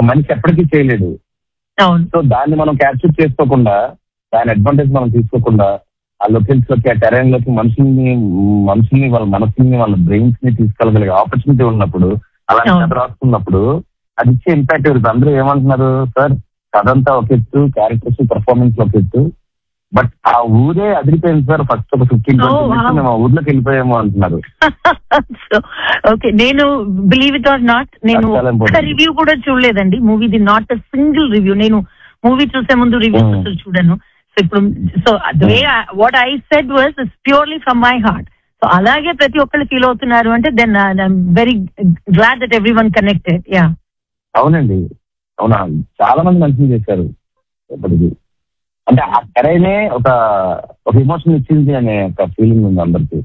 మనిషి ఎప్పటికీ చేయలేడు అవును సో దాన్ని మనం క్యాప్చర్ చేసుకోకుండా దాని అడ్వాంటేజ్ మనం తీసుకోకుండా ఆ లొకేషన్స్ లోకి ఆ టెరైన్ లోకి మనుషుల్ని మనుషుల్ని వాళ్ళ మనసుల్ని వాళ్ళ బ్రెయిన్స్ ని తీసుకెళ్ళగలిగే ఆపర్చునిటీ ఉన్నప్పుడు అలాంటి అవును. కథ రాసుకున్నప్పుడు అది ఇచ్చే ఇంపాక్ట్ ఇರುತ್ತೆ అందరూ ఏమంటున్నారు సార్ కథ అంతా ఒక ఎత్తు క్యారెక్టర్స్ పర్ఫార్మెన్స్ ఒక ఎత్తు బట్ ఆ ఊరే అదిరిపోయింది సార్ ఫస్ట్ ఒక fifteen Oh, twenty wow. Minutes మేము ఆ ఊర్లోకి వెళ్ళిపోయాము అంటున్నారు సో ఓకే నేను బిలీవ్ ఇట్ ఆర్ నాట్ నేను చాలా important. ఒక్క రివ్యూ కూడా చూడలేదండి మూవీది నాట్ అ సింగిల్ రివ్యూ నేను మూవీ చూసే ముందు రివ్యూస్ Hmm. అసలు చూడను సో ఇప్పుడు so way what I said was is purely from my heart so అలాగే ప్రతి ఒక్కళ్ళు ఫీల్ అవుతున్నారు అంటే then I'm very glad that every one connected yeah అవునండి అవునా చాలా మంది మంచిగా చేశారు ఇప్పటికి అంటే ఆ తెరైనే ఒక ఒక ఎమోషన్ ఇచ్చింది అనే ఒక ఫీలింగ్ ఉంది అందరికి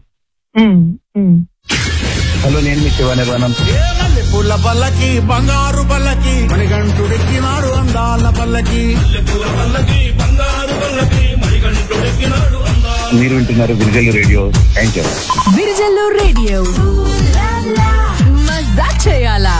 హలో నేను మీ శివ నిర్వాణం ఏ మల్లెపూల పల్లకి బంగారు పల్లకి మణిగంటుడెక్కినాడు అందాల పల్లకి మీరు వింటున్నారు Virijal radio thank you Virijallu radio మజా చేయాలా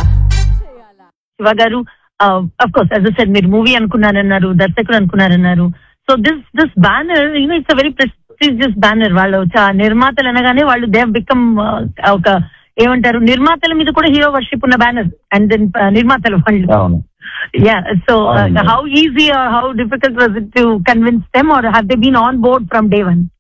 శివ గారు అఫ్ కోర్స్ యాజ్ సెడ్ మీరు మూవీ అనుకున్నారన్నారు దర్శకుడు అనుకున్నారన్నారు so this this banner you know it's very prestigious banner వాళ్ళు చా- నిర్మాతలు అనగానే వాళ్ళు దే బికమ్ ఒక ఏమంటారు నిర్మాతల మీద కూడా హీరో వర్షిప్ ఉన్న బ్యానర్ అండ్ దెన్ నిర్మాతలు వాళ్ళు అవును యా సో అవును. How easy or how difficult was it to convince them or have they been on board from day one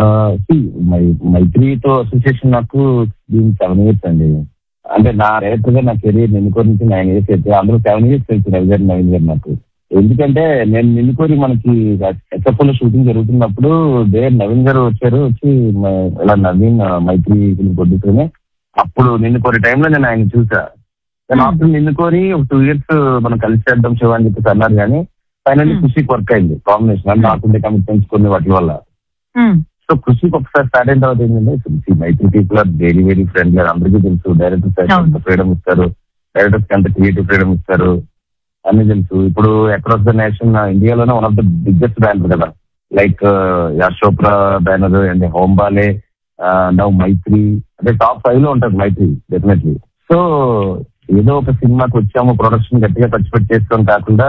my మైత్రితో అసోసియేషన్ నాకు దీని సెవెన్ ఇయర్స్ అండి అంటే నా డైరెక్టర్ గా నా కెరీర్ నిన్నుకోరి నుంచి నైన్ ఇయర్స్ అయితే అందరూ సెవెన్ ఇయర్స్ తెలుసు రవి గారు నవీన్ గారు నాకు ఎందుకంటే నేను నిన్నుకోరి మనకి హెచ్ఎఫ్ లో షూటింగ్ జరుగుతున్నప్పుడు దే నవీన్ గారు వచ్చారు వచ్చి మ- ఇలా నవీన్ ఆ, మైత్రి ఫిలిం ప్రొడ్యూసర్ అప్పుడు నిన్ను కోరి టైంలో నేను ఆయన చూసా నేను ఆఫ్టర్ నిన్ను కోరి ఒక టూ ఇయర్స్ మనం కలిసి చేద్దాం శివ అని చెప్పేసి అన్నారు కానీ ఫైనల్లీ Hmm. ఖుషికి వర్క్ అయింది కాంబినేషన్ అంటే నాకుండే కమిట్మెంట్స్ కొన్ని వాటి వల్ల సో కృషికి ఒకసారి స్టార్ట్ అయిన తర్వాత ఏంటంటే see, Mythri people are very very friendly అందరికీ తెలుసు డైరెక్టర్స్ అవును. ఎంత ఫ్రీడమ్ ఇస్తారు డైరెక్టర్స్ ఎంత క్రియేటివ్ ఫ్రీడమ్ ఇస్తారు అన్ని తెలుసు ఇప్పుడు అక్రాస్ ద నేషన్ ఇండియాలోనే one of the biggest banner కదా like Yash Chopra banner and Hombale now Mythri అంటే టాప్ ఫైవ్ లో ఉంటుంది మైత్రి డెఫినెట్లీ సో ఏదో ఒక సినిమాకి వచ్చాము ప్రొడక్షన్ గట్టిగా ఖర్చు పెట్టి చేస్తాం కాకుండా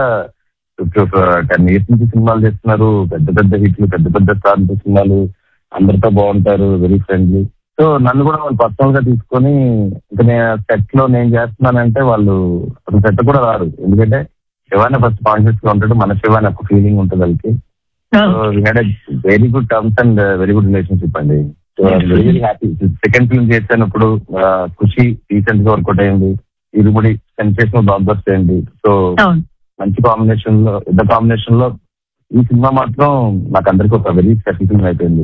టెన్ ఇయర్స్ నుంచి సినిమాలు చేస్తున్నారు పెద్ద పెద్ద హిట్లు పెద్ద పెద్ద స్టార్ సినిమాలు అందరితో బాగుంటారు వెరీ ఫ్రెండ్లీ సో నన్ను కూడా వాళ్ళు పర్సనల్ గా తీసుకొని ఇంకా నేను సెట్ లో నేను చేస్తున్నానంటే వాళ్ళు అసలు సెట్ కూడా రారు ఎందుకంటే శివాని ఫస్ట్ కాన్షియస్ గా ఉంటాడు మన శివాని ఒక ఫీలింగ్ ఉంటుంది వాళ్ళకి so we had very good terms and very good relationship అండి so very very happy second film చేసినప్పుడు ఆ, ఖుషి రీసెంట్ గా వర్కౌట్ అయింది ఇరుముడి సెన్సేషనల్ బ్లాక్ బస్ట్ అయింది సో అవును మంచి కాంబినేషన్ లో పెద్ద కాంబినేషన్ లో ఈ సినిమా మాత్రం నాకు అందరికి ఒక వెరీ స్పెషల్ ఫిల్మ్ అయిపోయింది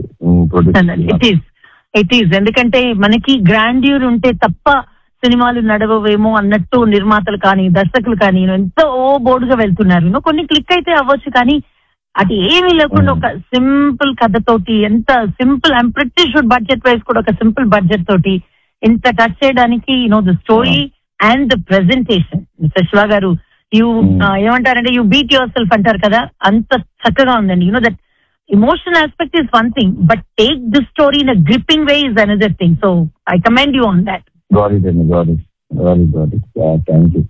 ఇట్ ఈస్ ఇట్ ఈస్ ఎందుకంటే మనకి గ్రాండ్యూర్ ఉంటే తప్ప సినిమాలు నడవవేమో అన్నట్టు నిర్మాతలు కానీ దర్శకులు కానీ ఎంతో ఓ బోర్డుగా వెళ్తున్నారు You know, కొన్ని క్లిక్ అయితే అవ్వచ్చు కానీ అది ఏమీ లేకుండా Mm. ఒక సింపుల్ కథతోటి ఎంత simple I'm pretty should budget wise కూడా ఒక సింపుల్ బడ్జెట్ తోటి ఇంత టచ్ చేయడానికి you know the story and the presentation mister Siva గారు యూ Mm. ఏమంటారంటే యూ బీట్ యువర్ సెల్ఫ్ అంటారు కదా అంత చక్కగా ఉందండి you know that emotional aspect is one thing, but take this story in a gripping way is another thing. So I commend you on that. Got it అండి got it got it got it thank you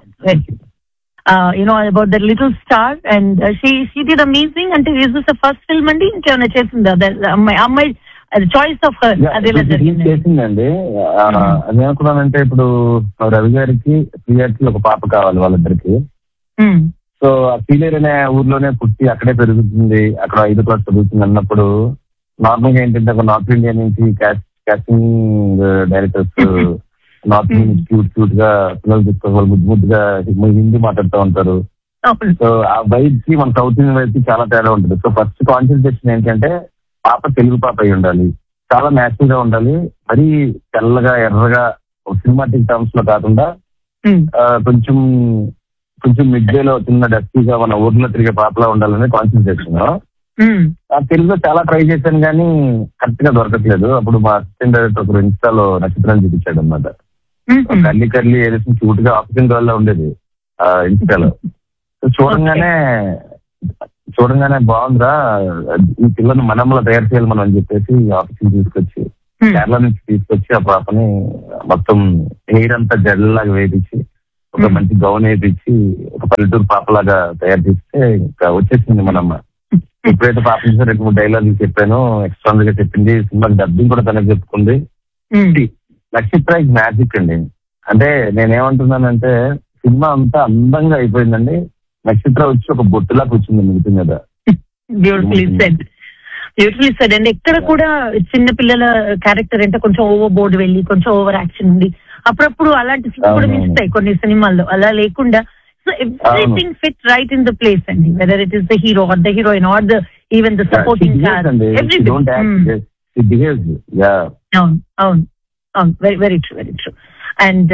Uh, you know about the little star, and uh, she she did amazing. And is this the first film అండి ఇంకేమైనా చేసిందా The- అమ్మాయి అమ్మాయి choice of her అదేలా జరిగింది చేసిందండి ఆ, Mhm. అదేమనుకున్నానంటే ఇప్పుడు రవి గారికి ప్రియాకి ఒక పాప కావాలి వాళ్ళిద్దరికి Hmm. సో ఆ సీనియర్ అనే ఊర్లోనే పుట్టి అక్కడే పెరుగుతుంది అక్కడ ఐదు క్లాస్ చదువుతుంది అన్నప్పుడు నార్మల్ గా ఏంటంటే ఒక నార్త్ ఇండియా నుంచి casting directors north Hmm. Indian cute cute గా పిల్లలు తీసుకోవాలి వాళ్ళు ముద్దు ముద్దుగా హిందీ మాట్లాడుతూ ఉంటారు అవును. సో ఆ వైబ్ కి మన సౌత్ ఇండియన్ వైబ్ కి చాలా తేడా ఉంటుంది సో ఫస్ట్ కాన్సన్ట్రేషన్ ఏంటంటే పాప తెలుగు పాప అయి ఉండాలి చాలా న్యాచురల్ గా ఉండాలి మరీ తెల్లగా ఎర్రగా సినిమాటిక్ టర్మ్స్ లో కాకుండా Hmm. ఆ, కొంచెం కొంచెం మిడ్ డే లో చిన్న డస్టీగా మన ఊర్లో తిరిగే పాపలా ఉండాలనే కాన్సన్ట్రేషన్ Hmm. ఆ తెలుగులో చాలా ట్రై చేశాను కానీ కరెక్ట్ గా దొరకట్లేదు అప్పుడు మా అసిస్టెంట్ డైరెక్టర్ ఒకరు ఇన్స్టాలో నక్షత్రం చూపించాడు అనమాట Hmm. కర్లీ కర్లీ ఏదైతే క్యూట్ గా ఆఫీసింగ్ గర్ల్ లా ఉండేది ఆ ఇన్స్టాలో సో చూడంగానే చూడంగానే బాగుందిరా ఈ పిల్లని మనంలో తయారు చేయాలి మనం అని చెప్పేసి ఆఫీసింగ్ తీసుకొచ్చి Hmm. కేరళ నుంచి తీసుకొచ్చి ఆ పాపని మొత్తం హెయిర్ అంతా జడలాగా వేయించి ఒక Hmm. మంచి గౌన్ వేపించి ఒక పల్లెటూరు పాపలాగా తయారు చేస్తే ఇంకా వచ్చేసింది మనమ్మ ఎప్పుడైతే పాప చూసా రెండు మూడు డైలాగులు చెప్పాను ఎక్స్ట్రా గా చెప్పింది సినిమా డబ్బింగ్ కూడా తనకు చెప్పుకుంది ఉమ్, నక్షత్ర ఇస్ మ్యాజిక్ అండి అంటే నేనేమంటున్నానంటే సినిమా అంతా అందంగా అయిపోయిందండి నక్షత్ర వచ్చి ఒక బొట్టులా కూర్చుంది మిగతా మీద beautifully said beautifully said and ఎక్కడ కూడా చిన్న పిల్లల క్యారెక్టర్ అంటే కొంచెం ఓవర్ బోర్డ్ వెళ్ళి కొంచెం ఓవర్ యాక్షన్ ఉంది అప్పుడప్పుడు అలాంటి సీన్స్ కూడా అవునవును. నిలుస్తాయి కొన్ని సినిమాల్లో అలా లేకుండా so everything fit right in the place అండి whether it is the hero or the heroine or the even the supporting cast don't act behaves yeah అవును అవును అవును very very true very true and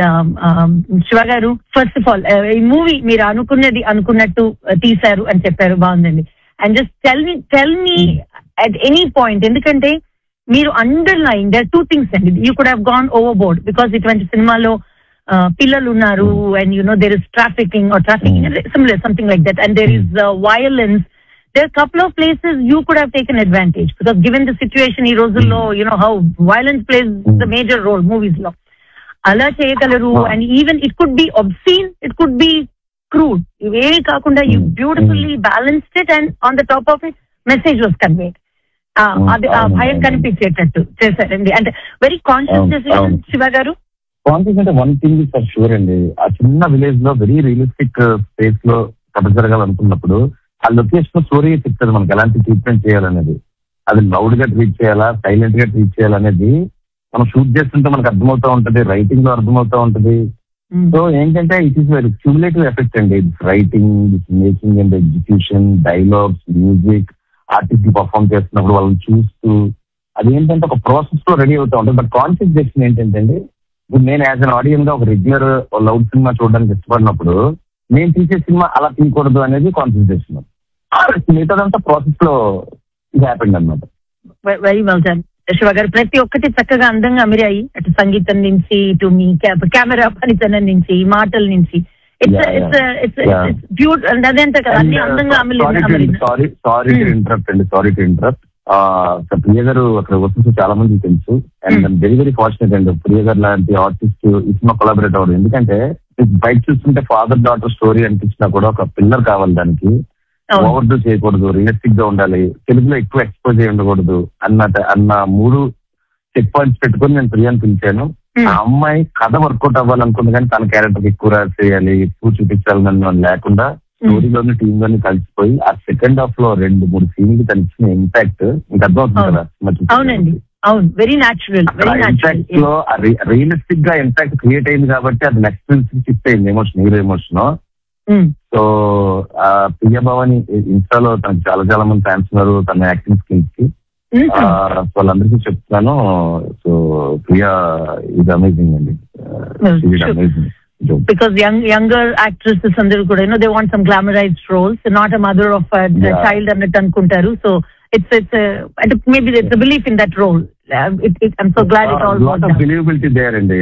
Shiva గారు first of all ఈ movie మీరు అనుకున్నది అనుకున్నట్టు uh, తీశారు అని చెప్పారు బాగుందండి and just tell me tell me at any point ఎందుకంటే మీరు underline there two things అండి you could have gone overboard because ఇటువంటి సినిమాలో uh, పిల్లలు ఉన్నారు and you know there is trafficking or trafficking similar something like that and there is violence there are a couple of places you could have taken advantage because given the situation ఈ రోజుల్లో you know how violence plays the major role movies లో అలా చేయగలరు Ah. And even it could be obscene it could be crude ఇవేవి కాకుండా you Mm. Beautifully balanced it and on the top of it message was conveyed Mm, అది ఆ అవును, భయం అవును. కనిపించేటట్టు చేశారండి అంటే వెరీ కాన్షియస్ అవును, డెసిషన్ అవును. శివ గారు కాన్సెప్ట్ అంటే వన్ థింగ్ ఫర్ షూర్ అండి ఆ చిన్న విలేజ్ లో వెరీ రియలిస్టిక్ స్పేస్ లో కథ జరగాలనుకున్నప్పుడు ఆ లొకేషన్ స్టోరీ చెప్తారు మనకి ఎలాంటి ట్రీట్మెంట్ చేయాలనేది అది లౌడ్ గా ట్రీట్ చేయాలా సైలెంట్ గా ట్రీట్ చేయాలనేది మనం షూట్ చేస్తుంటే మనకు అర్థమవుతా ఉంటది రైటింగ్ లో అర్థమవుతా ఉంటది సో ఏంటంటే it is very cumulative effect అండి it's writing it's making and execution dialogues music artist perform చేస్తున్నప్పుడు వాళ్ళని చూస్తూ అదేంటంటే ఒక ప్రాసెస్ లో రెడీ అవుతా ఉంటుంది బట్ కాన్షియస్ డెసిషన్ ఏంటంటే అండి ఇప్పుడు నేను యాజ్ అన్ ఆడియన్ గా ఒక రెగ్యులర్ లౌడ్ సినిమా చూడడానికి ఇష్టపడినప్పుడు నేను తీసే సినిమా అలా తీయకూడదు అనేది కాన్షియస్ డెసిషన్ మిగతాదంతా ప్రాసెస్ లో ఇది హ్యాపెండ్ అనమాట వెరీ వెల్ డన్ శివ గారు ప్రతి ఒక్కటి చక్కగా అందంగా అమిరాయి అటు సంగీతం నుంచి ఇటు మీ కెమెరా పనితనం నుంచి మాటల నుంచి it's Yeah, it's it's Yeah. It's beaut అదేంట కదా అన్ని అందంగా అమలి అమరింది sorry sorry to Hmm. Interrupt అండి సారీ టు ఇంటరప్ట్ ప్రియ గారు అక్కడ వస్తుంది చాలా మందికి తెలుసు and Hmm. Very very fortunate అండి ప్రియ గారు లాంటి ఆర్టిస్ట్ ఈ సినిమా కొలాబరేట్ అవ్వరు ఎందుకంటే మీకు బయట చూస్తుంటే ఫాదర్ డాటర్ స్టోరీ అనిపించినా కూడా ఒక పిల్లర్ కావాలి దానికి అవును. ఓవర్ డూ చేయకూడదు రియలిస్టిక్ గా ఉండాలి తెలుగులో ఎక్కువ ఎక్స్పోజ్ అయి ఉండకూడదు అన్న అన్న మూడు చెక్ పాయింట్స్ పెట్టుకొని నేను ప్రియాని పిలిచాను Hmm. ఆ అమ్మాయి కథ వర్కౌట్ అవ్వాలనుకుంది కానీ తన క్యారెక్టర్ ఎక్కువ రాసి చేయాలి ఎక్కువ చూపించాలి నన్ను అని లేకుండా స్టోరీలోని టీమ్ లోని కలిసిపోయి ఆ సెకండ్ హాఫ్ లో రెండు మూడు సీన్లు తను ఇచ్చిన ఇంపాక్ట్ మీకు అర్థమవుతుంది అవును. కదా సినిమా చూసిన అవునండి అవును very natural very impact natural లో రియలిస్టిక్ గా ఇంపాక్ట్ క్రియేట్ అయింది కాబట్టి అది నెక్స్ట్ షిఫ్ట్ అయింది ఎమోషన్ హీరో ఎమోషన్ సో ఆ ప్రియ భవాని ఇన్స్టాలో తనకు చాలా చాలా మంది ఫ్యాన్స్ ఉన్నారు తన యాక్టింగ్ స్కిల్స్ కి ఆ, సో వాళ్ళందరికీ చెప్తున్నాను సో ప్రియా ఇది అమేజింగ్ అండి Sure. Amazing because young younger actresses అందరూ కూడా you know they want some glamorized roles not a mother of Yeah. Child అన్నట్టు అనుకుంటారు సో ఇట్స్ ఇట్స్ అంటే maybe it's belief in that role I'm so glad it all lot of believability there అండి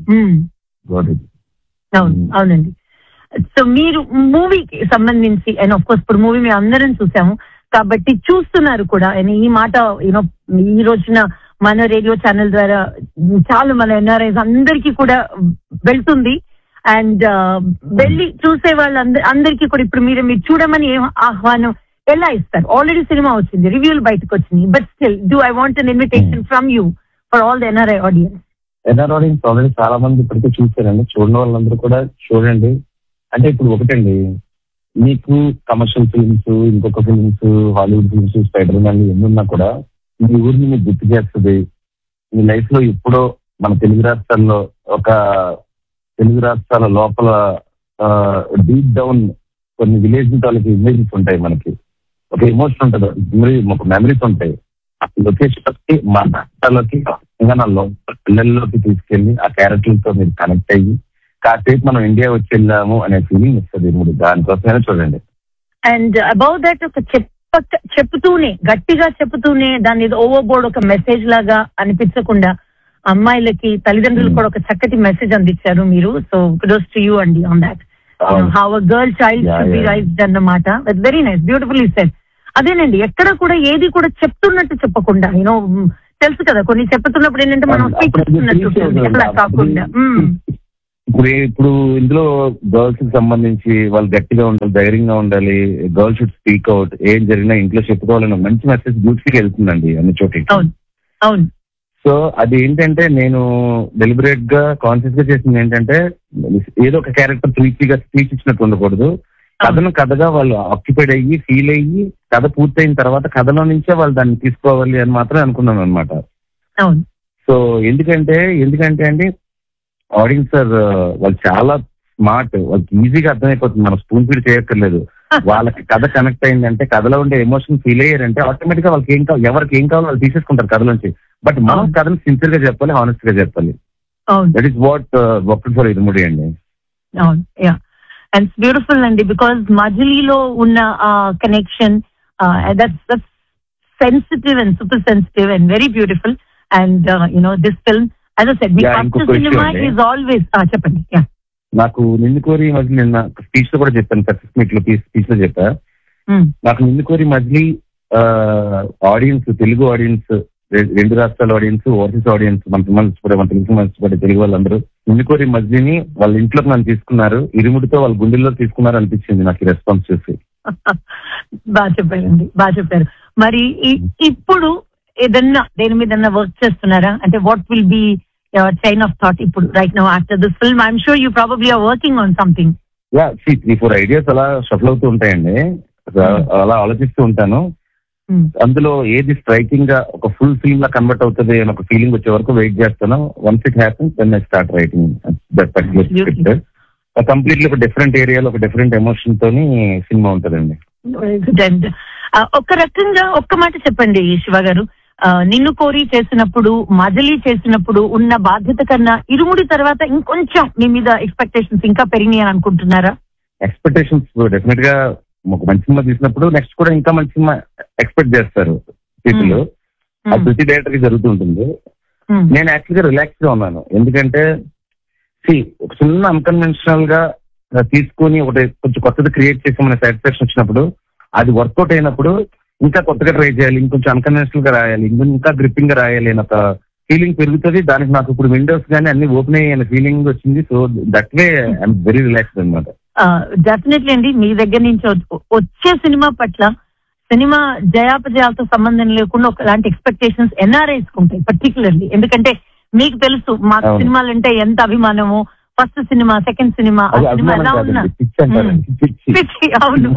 అవును Mm. అవునండి so మీరు మూవీకి సంబంధించి and of course ఇప్పుడు మూవీ మేము అందరం చూసాము కాబట్టి చూస్తున్నారు కూడా and ఈ మాట యూనో ఈ రోజున మన రేడియో ఛానల్ ద్వారా చాలా మన ఎన్ఆర్ఐస్ అందరికీ కూడా వెళ్తుంది అండ్ వెళ్ళి చూసే వాళ్ళందరి అందరికీ కూడా ఇప్పుడు మీరు మీరు చూడమని ఏం ఆహ్వానం ఎలా ఇస్తారు ఆల్రెడీ సినిమా వచ్చింది రివ్యూలు బయటకు వచ్చినాయి but still do I want an invitation from you for all the NRI audience NR audience already చాలా మంది ఇప్పటికే చూసారండి చూడని వాళ్ళందరూ కూడా చూడండి అంటే ఇప్పుడు ఒకటండి మీకు కమర్షియల్ ఫిల్మ్స్ ఇంకొక films Hollywood films Spider Man ఎన్ని ఉన్నా కూడా మీ ఊరిని మీకు గుర్తు చేస్తుంది మీ లైఫ్ లో ఎప్పుడో మన తెలుగు రాష్ట్రాల్లో ఒక తెలుగు రాష్ట్రాల లోపల డీప్ డౌన్ కొన్ని విలేజ్ తాలూకు ఇమేజెస్ ఉంటాయి మనకి ఒక ఎమోషన్ ఉంటుంది మెమరీ ఒక మెమరీస్ ఉంటాయి ఆ లొకేషన్ కి మన రాష్ట్రాల్లోకి ఇంకా నా లోపల పిల్లల్లోకి తీసుకెళ్లి ఆ క్యారెక్టర్లతో మీరు కనెక్ట్ అయ్యి కాసేపు మనం ఇండియా వచ్చి వెళ్ళాము అనే ఫీలింగ్ ఇస్తుంది మూడు దానికోసమైనా చూడండి అండ్ అబౌట్ దట్ ఒక చెప్ప చెప్తూనే గట్టిగా చెప్తూనే దాన్ని ఓవర్ బోర్డ్ ఒక మెసేజ్ లాగా అనిపించకుండా అమ్మాయిలకి తల్లిదండ్రులు కూడా ఒక చక్కటి మెసేజ్ అందించారు మీరు సో కుడోస్ టు యూ అండి on that how a girl child Yeah, should be yeah. Raised అన్నమాట వెరీ నైస్ బ్యూటిఫుల్ సెట్ అదేనండి ఎక్కడ కూడా ఏది కూడా చెప్తున్నట్టు చెప్పకుండా యూనో తెలుసు కదా కొన్ని చెప్తున్నప్పుడు ఏంటంటే మనం అప్పుడు అది స్పీక్ appreciate అలా కాకుండా అప్పుడు ఇప్పుడు ఏ- ఇప్పుడు ఇందులో గర్ల్స్ కి సంబంధించి వాళ్ళు గట్టిగా ఉండాలి ధైర్యంగా ఉండాలి గర్ల్స్ షుడ్ స్పీక్ అవుట్ ఏం జరిగినా ఇంట్లో చెప్పుకోవాలని ఒక మంచి మెసేజ్ బ్యూటిఫుల్ వెళ్తుందండి అన్ని చోట్లకి అవును అవును సో అది ఏంటంటే నేను డెలిబరేట్ గా కాన్షియస్ గా చేసింది ఏంటంటే ఏదో ఒక క్యారెక్టర్ ప్రీచిగా స్పీచ్ ఇచ్చినట్టు ఉండకూడదు కథను కథగా వాళ్ళు ఆక్యుపైడ్ అయ్యి ఫీల్ అయ్యి కథ పూర్తయిన తర్వాత కథలో నుంచే వాళ్ళు దాన్ని తీసుకోవాలి అని మాత్రం అనుకున్నాను అనమాట అవును సో ఎందుకంటే ఎందుకంటే అండి ఆడియన్స్ సార్ వాళ్ళు చాలా స్మార్ట్ వాళ్ళకి ఈజీగా అర్థమైపోతుంది మనం స్పూన్ ఫీడ్ చేయక్కర్లేదు వాళ్ళకి కథ కనెక్ట్ అయిందంటే కథలో ఉండే ఎమోషన్ ఫీల్ అయ్యారంటే ఆటోమేటిక్ గా వాళ్ళకి ఏం కావాలి ఎవరికి ఏం కావాలో వాళ్ళు తీసేసుకుంటారు కథలోంచి బట్ మనం అవును. కథను సిన్సియర్ గా చెప్పాలి హానెస్ట్ గా చెప్పాలి అవును that is what work for Irumudi అండి అవును యా అండ్ బ్యూటిఫుల్ అండి బికాస్ మజిలీలో ఉన్న connection that's that's sensitive and super sensitive and very beautiful and you know this film as said me Yeah, first ఇంకొక విషయం సినిమా అండి. ఈజ్ ఆల్వేస్ చెప్పండి yeah నాకు నిన్ను కోరి మధ్య నిన్న స్పీచ్ లో కూడా చెప్పాను సక్సెస్ మీట్ లో స్పీచ్ లో చెప్పా నాకు నిన్ను కోరి మధ్య ఆడియన్స్ తెలుగు ఆడియన్స్ రెండు రాష్ట్రాల ఆడియన్స్ ఓవర్సీస్ ఆడియన్స్ మన సినిమాలు ఇష్టపడే మన తెలుగు సినిమాలు ఇష్టపడే తెలుగు వాళ్ళందరూ నిన్ను కోరి మధ్యని వాళ్ళ ఇంట్లోకి నన్ను తీసుకున్నారు ఇరుముడితో వాళ్ళ గుండెల్లో తీసుకున్నారు అనిపించింది నాకు ఈ రెస్పాన్స్ చూసి బాగా చెప్పారండి బాగా చెప్పారు మరి ఇ- ఇప్పుడు ఏదన్నా దేని మీద వర్క్ చేస్తున్నారా అంటే what will be chain of thought ఇప్పుడు right now after this film I'm sure you probably are working on something yeah see three four ideas అలా షఫల్ అవుతూ ఉంటాయండి అలా- అలా ఆలోచిస్తూ ఉంటాను అందులో ఏది స్ట్రైకింగ్ గా ఒక ఫుల్ ఫిల్మ్ లా కన్వర్ట్ అవుతుంది అని ఒక ఫీలింగ్ వచ్చే వరకు వెయిట్ చేస్తాను once it happens then I start writing that particular Absolutely. Script completely ఒక డిఫరెంట్ ఏరియాలో ఒక డిఫరెంట్ ఎమోషన్ తోని సినిమా ఉంటుందండి గుడ్ అండ్ ఒక రకంగా ఒక్క మాట చెప్పండి శివ గారు ఆ, నిన్ను కోరి చేసినప్పుడు మజలీ చేసినప్పుడు ఉన్న బాధ్యత కన్నా ఇరుముడి తర్వాత ఇంకొంచెం మీ మీద ఎక్స్పెక్టేషన్స్ ఇంకా పెరిగినాయి అని అనుకుంటున్నారా ఎక్స్పెక్టేషన్స్ డెఫినెట్ గా ఒక మంచి సినిమా తీసినప్పుడు నెక్స్ట్ కూడా ఇంకా మంచి సినిమా ఎక్స్పెక్ట్ చేస్తారు పీపుల్ అది ప్రతి డైరెక్టర్ కి జరుగుతూ ఉంటుంది Hmm. నేను యాక్చువల్ గా రిలాక్స్ గా ఉన్నాను ఎందుకంటే సి ఒక చిన్న అన్కన్వెన్షనల్ గా ఆ, తీసుకొని ఒకటి కొంచెం కొత్తది క్రియేట్ చేసి మన సాటిస్ఫాక్షన్ వచ్చినప్పుడు అది వర్కౌట్ అయినప్పుడు ఇంకా కొత్తగా ట్రై చేయాలి ఇంకొంచెం అన్కన్వెన్షనల్ గా రాయాలి ఇంకొంచెం ఇంకా గ్రిప్పింగ్ గా రాయాలి అని ఒక ఫీలింగ్ పెరుగుతుంది దానికి నాకు ఇప్పుడు విండోస్ కానీ అన్ని ఓపెన్ అయ్యే ఫీలింగ్ వచ్చింది so that way I'm very relaxed అనమాట డెఫినెట్లీ అండి మీ దగ్గర నుంచి వ- వచ్చే సినిమా పట్ల సినిమా జయాపజయాలతో సంబంధం లేకుండా ఒకలాంటి ఎక్స్పెక్టేషన్స్ ఎన్ఆర్ఐస్ ఉంటాయి పర్టికులర్లీ ఎందుకంటే మీకు తెలుసు మాకు అవును. సినిమాలు అంటే ఎంత అభిమానమో ఫస్ట్ సినిమా సెకండ్ సినిమా ఆ అది సినిమా అభిమానం ఎలా ఉన్నా కాదండి పిచ్చి అంటారు Hmm. పిచ్చి పిచ్చి, అవును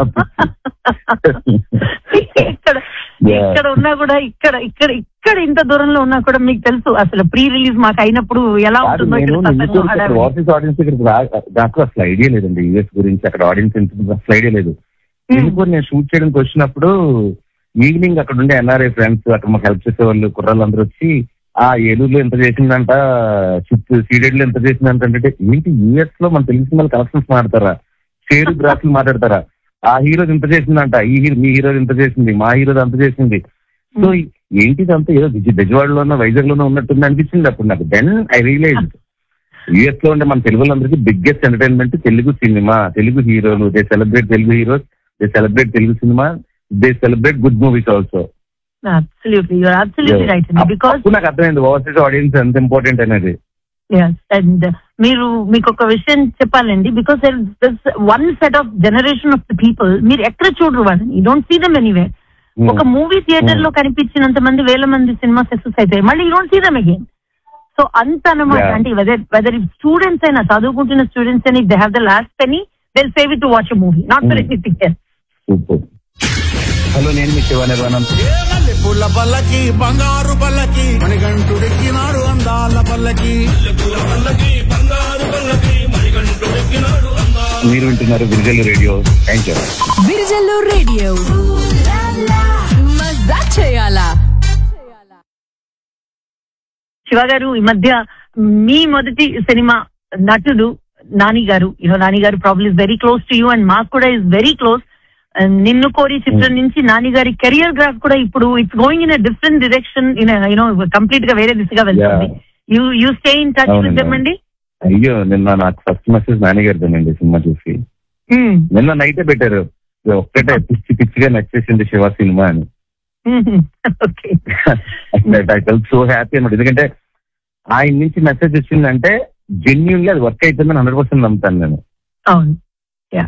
ఇక్కడ Yeah. ఇక్కడ ఉన్నా కూడా ఇక్కడ ఇక్కడ ఇక్కడ ఇంత దూరంలో ఉన్నా కూడా మీకు తెలుసు అసలు ప్రీ రిలీజ్ మాకు అయినప్పుడు ఎలా కాదు, ఉంటుందో నేను ఇక్కడ నిన్ను ప్రసంగం, హడావిడి. వాట్స్ ఆడియన్స్ దగ్గరికి రా- నాకు అసలు ఐడియా లేదండి యూఎస్ గురించి అక్కడ ఆడియన్స్ ఎంత ఉంటుందో అసలు ఐడియా లేదు Hmm. ఎందుకు నేను షూట్ చేయడానికి వచ్చినప్పుడు ఈవినింగ్ అక్కడ ఉండే ఎన్ఆర్ఐ ఫ్రెండ్స్ అక్కడ మాకు హెల్ప్ చేసే వాళ్ళు కుర్రాళ్ళందరూ వచ్చి ఆ ఏలూరులో ఎంత చేసిందంట చిత్తూ సీడెడ్ లో ఎంత చేసిందంట అంటే ఏంటి యూఎస్ లో మన తెలుగు సినిమాలు కలెక్షన్స్ మాట్లాడతారా షేరు గ్రాఫ్లు మాట్లాడతారా ఆ హీరో ఇంత చేసిందంట ఈ హీరో మీ హీరో ఇంత చేసింది మా హీరో అంత చేసింది సో ఏంటి ఇదంతా ఏదో బెజ- బెజవాడలోనో వైజాగ్ లోనో ఉన్నట్టుంది అనిపించింది అప్పుడు నాకు దెన్ ఐ రియలైజ్ యుఎస్ లో ఉండే మన తెలుగు వాళ్ళందరికీ బిగ్గెస్ట్ ఎంటర్టైన్మెంట్ తెలుగు సినిమా తెలుగు హీరోలు they celebrate Telugu heroes they celebrate Telugu సినిమా they celebrate good movies also Absolutely, you're absolutely right. Because అప్పుడు నాకు అర్థమైంది ఓవర్సీస్ ఆడియన్స్ ఎంత ఇంపార్టెంట్ అనేది yes, and మీరు మీకు ఒక విషయం చెప్పాలండి because one set of generation of the people మీరు ఎక్కడ చూడరు వాళ్ళని you don't see them anywhere ఒక మూవీ థియేటర్ లో కనిపించినంత మంది వేల మంది సినిమా సక్సెస్ అయితే మళ్ళీ you don't see them again so అంత అనమాట Yeah. అంటే వెదర్ వెదర్ స్టూడెంట్స్ అయినా చదువుకుంటున్న స్టూడెంట్స్ అయినా they have the last penny till save it to watch movie not for Hmm. Anything else super hello నేను మీ శివ నిర్వాణం ఏ మల్లె పూల పల్లకి బంగారు పల్లకి మణిగంటుడెక్కినాడు అందాల పల్లకి మీరు వింటున్నారు Virijal radio thank you Virijallu radio మజా చేయాలా శివ గారు ఈ మధ్య మీ మొదటి సినిమా నటుడు నాని గారు యూనో నాని గారు problem is very close to you and మాకు కూడా ఇస్ వెరీ క్లోజ్ నిన్ను కోరి చిత్రం నుంచి నాని గారి కెరియర్ గ్రాఫ్ కూడా ఇప్పుడు it's going in different direction in you know complete గా వేరే దిశగా వెళ్తుంది you you stay in touch అవునండి. విత్ దెమ్ అండి అయ్యో నిన్న నాకు ఫస్ట్ మెసేజ్ నాన్నగారిదేనండి సినిమా చూసి Hmm. నిన్న నైటే పెట్టారు ఒక్కటే పిచ్చి పిచ్చిగా నచ్చేసింది శివ సినిమా అని okay I fell so happy అనమాట ఎందుకంటే ఆయన నుంచి మెసేజ్ వచ్చిందంటే జెన్యున్లీ అది వర్క్ అవుతుందని హండ్రెడ్ పర్సెంట్ నమ్ముతాను నేను అవును yeah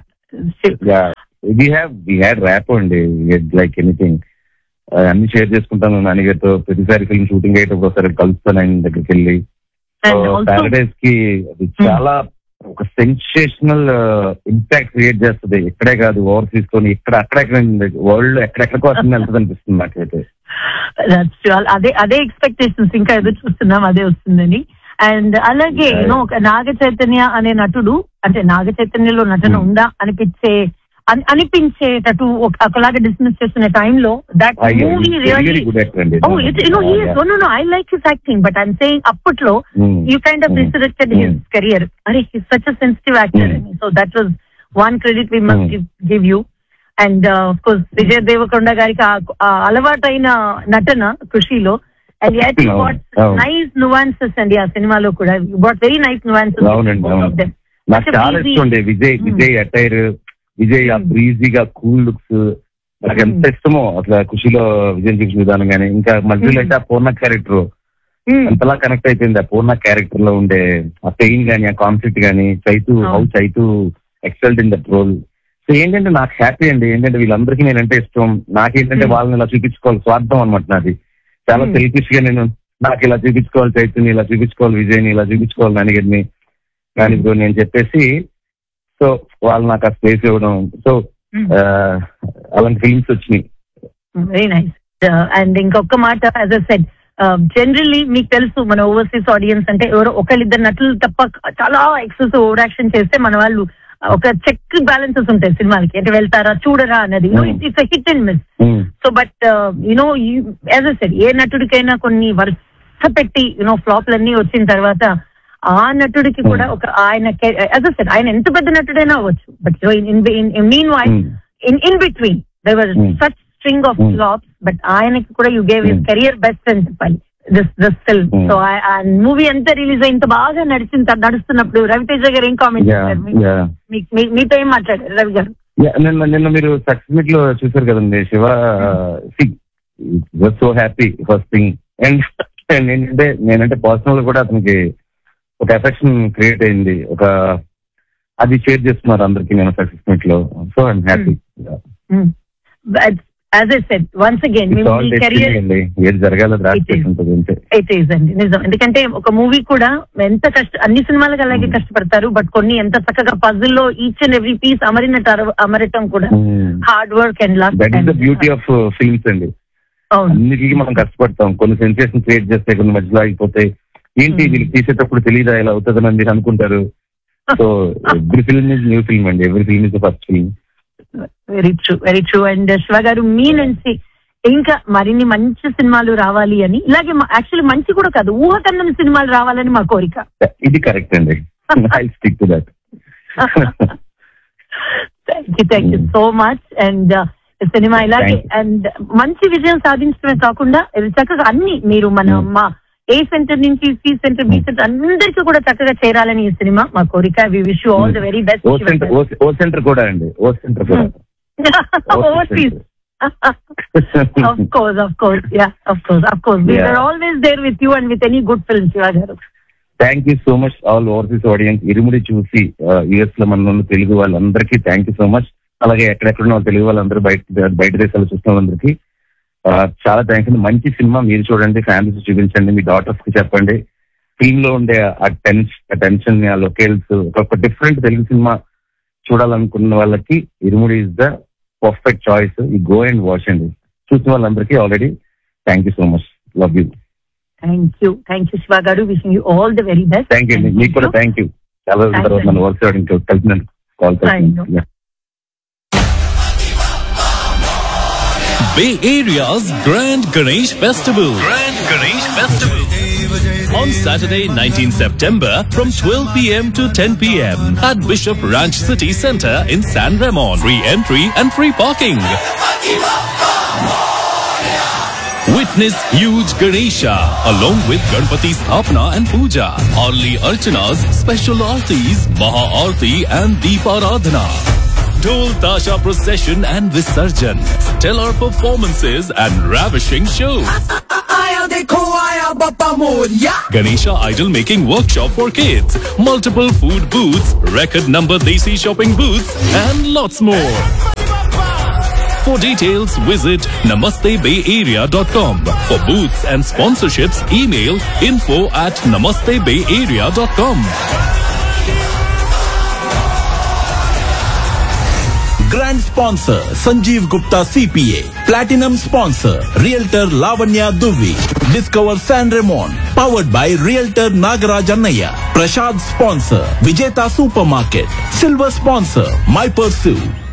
we have we had rap అండి లైక్ ఎనీథింగ్ అన్ని షేర్ చేసుకుంటాను నాన్నగారితో ప్రతిసారి ఫిల్మ్ షూటింగ్ అయ్యేటప్పుడు ఒకసారి కలుస్తాను ఆయన దగ్గరికి వెళ్ళి అండ్ ఆల్సో ప్యారడైజ్ కి అది చాలా ఒక సెన్సేషనల్ ఇంపాక్ట్ క్రియేట్ చేస్తుంది ఇక్కడే కాదు ఓవర్ తీసుకొని ఇక్కడ అక్కడెక్కడ వరల్డ్ ఎక్కడెక్కడికో వస్తుంది వెళ్తుంది అనిపిస్తుంది నాకైతే అదే అదే ఎక్స్పెక్టేషన్స్ ఇంకా ఎదురు చూస్తున్నాం అదే వస్తుందని అండ్ అలాగే Yeah. యూనో ఒక నాగ చైతన్య అనే నటుడు అంటే నాగ చైతన్యలో నటన Hmm. ఉందా అనిపించే అన్- అనిపించేటట్టు ఒక- ఒకలాగా డిస్మిస్ చేస్తున్న టైంలో that movie very really good actor అండి oh it no he no no I like his acting but I'm saying అప్పట్లో Hmm. you kind of Mm. resurrected his Mm. career. Are he's such a sensitive actor. Mm. So that was one credit we must Mm. give, give you. And of course Vijay Devakonda గారికి ఆ- ఆ అలవాటైన నటన ఖుషిలో and yet అవును, what అవును. Nice nuances అండి ఆ సినిమాలో కూడా వాట్ వెరీ నైస్ నువాన్సెస్ అవునండి అవును నాకు చాలా ఇష్టం అండి విజయ్ Hmm. విజయ్ అటైర్ విజయ్ ఆ Hmm. బ్రీజీగా కూల్ లుక్స్ నాకు ఎంత Hmm. ఇష్టమో అసలు ఆ ఖుషిలో విజయ్ చూసిన విధానం కానీ ఇంకా మధ్యలో Hmm. అయితే ఆ పూర్ణ క్యారెక్టర్ ఎంతలా కనెక్ట్ అయిపోయింది ఆ పూర్ణ క్యారెక్టర్ లో ఉండే ఆ పెయిన్ గానీ ఆ కాన్ఫ్లిక్ట్ గానీ చైతు అవును. How Chaitu excelled in that role so ఏంటంటే నాకు హ్యాపీ అండి ఏంటంటే వీళ్ళందరికీ నేనంటే ఇష్టం నాకేంటంటే Hmm. వాళ్ళని ఇలా చూపించుకోవాలి స్వార్థం అనమాట నాది చాలా Hmm. సెల్ఫిష్ గా నేను నాకు ఇలా చూపించుకోవాలి చైతుని ఇలా చూపించుకోవాలి విజయ్ని ఇలా చూపించుకోవాలి నాన్నగారిని కానీ ఇప్పుడు నేను చెప్పేసి సో వాళ్ళు నాకు ఆ స్పేస్ ఇవ్వడం సో ఆ, అలాంటి ఫిల్మ్స్ వచ్చినాయి వెరీ నైస్ అండ్ ఇంకొక మాట యాజ్ అ సెడ్ జనరల్లీ మీకు తెలుసు మన ఓవర్సీస్ ఆడియన్స్ అంటే ఎవరో ఒకళ్ళిద్దరు నటులు తప్ప చాలా ఎక్సెస్ ఓవర్ యాక్షన్ చేస్తే మన వాళ్ళు ఒక చెక్ బ్యాలెన్సెస్ ఉంటాయి సినిమాలకి అంటే వెళ్తారా చూడరా అన్నది it's hit and miss Hmm. So but you know as I said ఏ నటుడికైనా కొన్ని వరుస పెట్టి యునో ఫ్లాప్లన్నీ వచ్చిన తర్వాత ఆ నటుడికి కూడా ఒక ఆయన యాజ్ అ సెడ్ ఆయన ఎంత పెద్ద నటుడైనా అవ్వచ్చు but mean while Hmm. in in between there was Hmm. such string of Hmm. flops but ఆయనకి కూడా you gave his Hmm. Career best అని చెప్పాలి this this film Hmm. So ఆ మూవీ ఎంత రిలీజ్ ఇంత బాగా నడిచిన నడుస్తున్నప్పుడు రవితేజ గారు ఏం కామెంట్ Yeah, చేశారు మీ- yeah. మీ- మీ- మీతో ఏం మాట్లాడారు రవి గారు Yeah, నిన్న నిన్న మీరు సక్సెస్ మీట్ లో చూసారు కదండి Shiva so happy first thing and ఏంటంటే నేనంటే పర్సనల్ గా కూడా అతనికి ఒక ఎఫెక్షన్ క్రియేట్ అయింది ఒక అది షేర్ చేస్తున్నారు అందరికి నేను సక్సెస్ మీట్ లో so I'm happy as I said once again మీ కెరియర్ అండి ఏది జరగాలో It రాసి is. ఉంటుంది అంతే ఇట్ ఈస్ అండి నిజం ఎందుకంటే ఒక మూవీ కూడా ఎంత కష్ట అన్ని సినిమాలకు అలాగే Hmm. కష్టపడతారు బట్ కొన్ని ఎంత చక్కగా పజిల్ లో ఈచ్ అండ్ ఎవ్రీ పీస్ అమరినట్టు అర- అమరటం కూడా hard work and luck that is the beauty of films అండి అవును అన్నిటికీ మనం కష్టపడతాం కొన్ని సెన్సేషన్ క్రియేట్ చేస్తే కొన్ని మధ్యలో అయిపోతాయి ఏంటి Hmm. వీళ్ళు తీసేటప్పుడు తెలియదా ఇలా అవుతుందని మీరు అనుకుంటారు so every film is new film అండి every film is first film very true very true and Shiva గారు మీ నుంచి ఇంకా మరిన్ని మంచి సినిమాలు రావాలి అని ఇలాగే యాక్చువల్లీ మంచి కూడా కాదు ఊహకన్నం సినిమాలు రావాలని మా కోరిక ఇది కరెక్ట్ అండి I stick to that thank you thank you so much and సినిమా ఇలాగే Thank you. అండ్ మంచి విజయం సాధించడమే కాకుండా ఇది చక్కగా అన్ని మీరు మన Hmm. మా ఏ సెంటర్ నుంచి సి సెంటర్ బి సెంటర్ అందరికీ కూడా చక్కగా చేరాలని ఈ సినిమా మా కోరిక we wish you all the very best O centre O centre కూడా అండి ఓ సెంటర్ కూడా overseas of course, of course, yeah, of course, of course. We Yeah. are always there with you and with any good film, Shiva garu. Thank you so much all overseas audience Irumudi చూసి US లో మన ఉన్న తెలుగు వాళ్ళందరికీ thank you so much అలాగే ఎక్కడెక్కడ ఉన్న తెలుగు వాళ్ళందరూ బయట బయట దేశాలు చూసిన వాళ్ళందరికీ ఆ, చాలా థ్యాంక్స్ అండి మంచి సినిమా మీరు చూడండి ఫ్యామిలీస్ చూపించండి మీ డాటర్స్ కి చెప్పండి టీమ్ లో ఉండే ఆ టెన్షన్ టెన్షన్ ఆ లొకేల్స్ ఒక డిఫరెంట్ తెలుగు సినిమా చూడాలనుకున్న వాళ్ళకి Irumudi is the perfect choice ఈ గో అండ్ వాచ్ అండి చూసిన వాళ్ళందరికీ already thank you so much love you Thank you, thank you, Shiva garu. Wishing you all the very best. Thank you అండి And మీకు కూడా థ్యాంక్ యూ చాలా రోజుల Thank తర్వాత you. మన వర్క్ చేయడానికి కలిసినందుకు కాల్ Thank you. చేస్తున్నాను Bay Area's Grand Ganesh Festival. Grand Ganesh Festival. On Saturday, 19 September from 12 p.m. to 10 p.m. at Bishop Ranch City Center in San Ramon. Free entry and free parking. Witness huge Ganesha along with Ganpati Sthapana and Puja, Arli Archanas, special Artis, Maha Arti and Deeparadhana. Dhol Tasha procession and Visarjan, stellar performances and ravishing shows. आया देखो आया Baba Moria. Ganesha idol making workshop for kids, multiple food booths, record number Desi shopping booths, and lots more. For details, visit namastebayarea.com. For booths and sponsorships, email info at namastebayarea.com. Grand sponsor Sanjeev Gupta CPA. Platinum sponsor Realtor Lavanya Duvi. Discover San Ramon. Powered by Realtor Nagaraj Annaya. Prashad sponsor Vijeta Supermarket. Silver sponsor My Pursue.